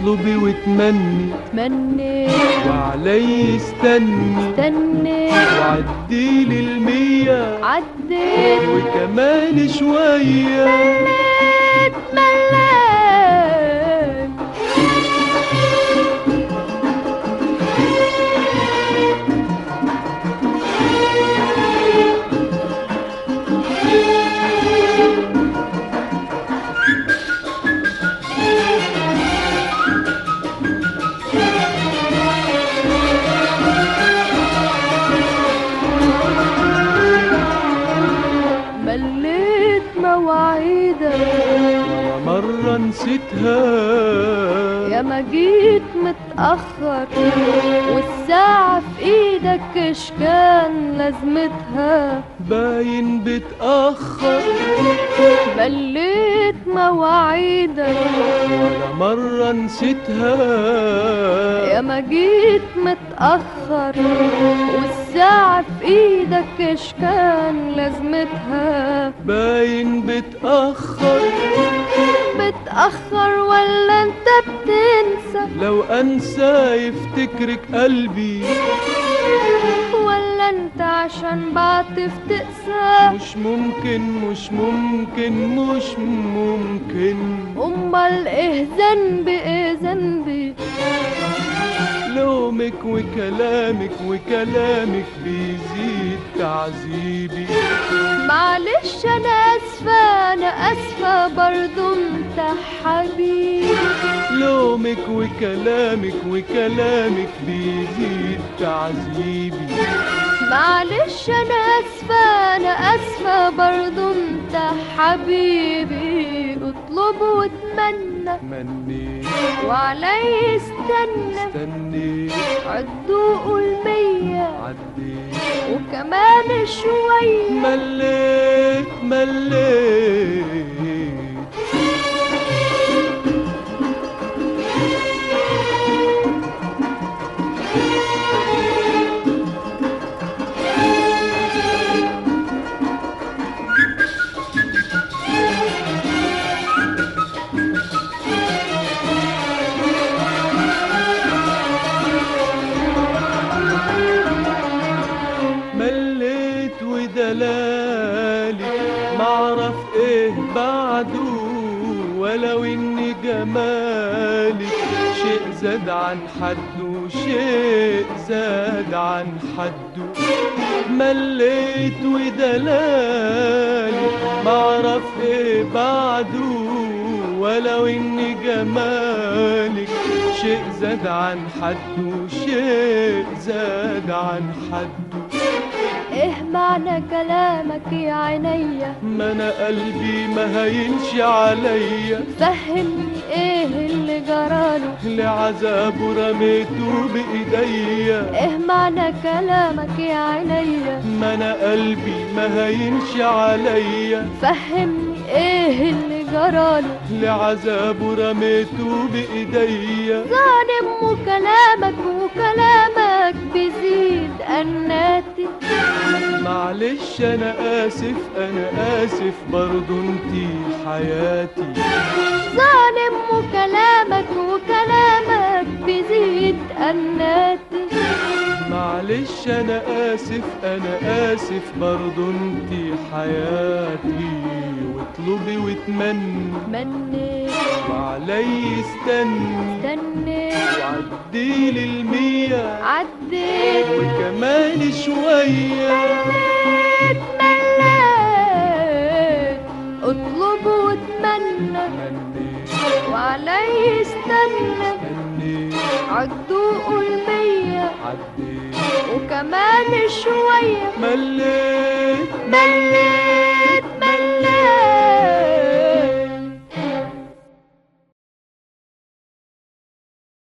واطلبي وتمني تمني وعلي استني استني وعديلي المية عديت وكمان شوية مليت مليت مليت مواعيدك ولا مرة نسيتها يا ما جيت متأخر والساعة في ايدك ايش كان لازمتها باين بتأخر مليت مواعيدك ولا مرة نسيتها يا ما جيت متأخر والساعة في ايدك ايش كان لازمتها باين بتأخر بتأخر ولا انت بتنسى لو أنسى يفتكرك قلبي ولا انت عشان بعطف تقسى مش ممكن مش ممكن مش ممكن امال ايه ذنبي ايه ذنبي لومك وكلامك وكلامك بيزيد تعذيبي معلش انا اسفة انا اسفة برضو انت حبيبي لومك وكلامك وكلامك بيزيد تعذيبي معلش انا اسفة انا اسفة برضو انت حبيبي اطلب واتمنى مني وعلي استنى استني عدوا قول مية عدي وكمان شوية مليت مليت مليت ودلالي معرف ايه بعده ولو ان جمالك شيء زاد عن حده شيء زاد عن حده مليت ودلالي معرف ايه بعده ولو ان جمالك شيء زاد عن حده شيء زاد عن حده ايه معنى كلامك يا عينيا ما انا قلبي ما هينش عليا فهمني ايه اللي جراله لعذابه رميته بايديا ايه معنى كلامك يا عينيا ما انا قلبي ما هينش عليا فهمني ايه اللي جراله لعذابه رميته بايديا ظالم وكلامك وكلامك بيزيد قناتي معلش انا اسف انا اسف برضو انتي حياتي ظالم وكلامك وكلامك بيزيد قناتي معلش انا اسف انا اسف برضو انتي حياتي واطلبي واتمني مني وعلي استني استني وعديلي المية عديت وكمان شوية مليت مليت اطلب واتمنى مني وعلي استنى مني عدوا قول مية عدي وكمان شوية مليت مليت